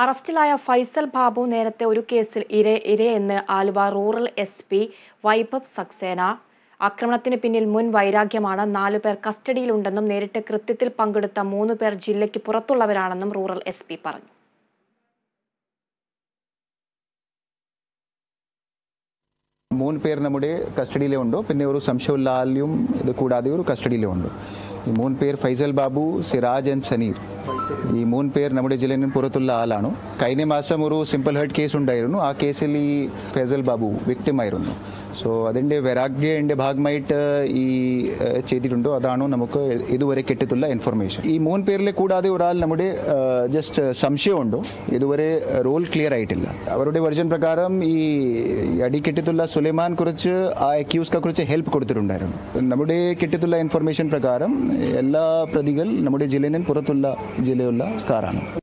അറസ്റ്റിലായ ഫൈസൽ ബാബു നേരത്തെ ഒരു കേസിൽ ഇര ഇരയെന്ന് Aluva rural S P Vaibhav Saxena ആക്രമണത്തിന് പിന്നിൽ മുൻ വൈരാഗ്യമാണ് നാലുപേർ കസ്റ്റഡിയിലുണ്ടെന്നും നേരിട്ട് കൃത്യത്തിൽ പങ്കെടുത്ത മൂന്ന് പേർ ജില്ലയ്ക്ക് പുറത്തുള്ളവരാണെന്നും റൂറൽ എസ് പി പറഞ്ഞു മൂന്ന് പേർ നമ്മുടെ കസ്റ്റഡിയിലേ ഉണ്ട് പിന്നെ ഒരു സംശയമുള്ള ആളിലും ഇത് കൂടാതെ ഒരു കസ്റ്റഡിയിലേ ഉണ്ട് ഈ മൂന്ന് പേർ ഫൈസൽ ബാബു സിറാജ് ആൻഡ് സനീർ ഈ മൂന്ന് പേർ നമ്മുടെ ജില്ലയിൽ പുറത്തുള്ള ആളാണ് കഴിഞ്ഞ മാസം ഒരു സിമ്പിൾ ഹേർട്ട് കേസ് ഉണ്ടായിരുന്നു ആ കേസിൽ ഈ ഫൈസൽ ബാബു വിക്ടിം ആയിരുന്നു സോ അതിൻ്റെ വൈരാഗ്യൻ്റെ ഭാഗമായിട്ട് ഈ ഏഹ്, ചെയ്തിട്ടുണ്ടോ അതാണ് നമുക്ക് ഇതുവരെ കിട്ടിയിട്ടുള്ള ഇൻഫർമേഷൻ ഈ മൂന്ന് പേരിൽ കൂടാതെ ഒരാൾ നമ്മുടെ ജസ്റ്റ് സംശയമുണ്ടോ ഇതുവരെ റോൾ ക്ലിയർ ആയിട്ടില്ല അവരുടെ വെർഷൻ പ്രകാരം ഈ അടി കിട്ടിയിട്ടുള്ള സുലൈമാൻ കുറിച്ച് ആ അക്യൂസ്ക കുറിച്ച് ഹെൽപ്പ് കൊടുത്തിട്ടുണ്ടായിരുന്നു നമ്മുടെ കിട്ടിയിട്ടുള്ള ഇൻഫർമേഷൻ പ്രകാരം എല്ലാ പ്രതികൾ നമ്മുടെ ജില്ലയിൽ പുറത്തുള്ള ജില്ലയുള്ള കാറാണ്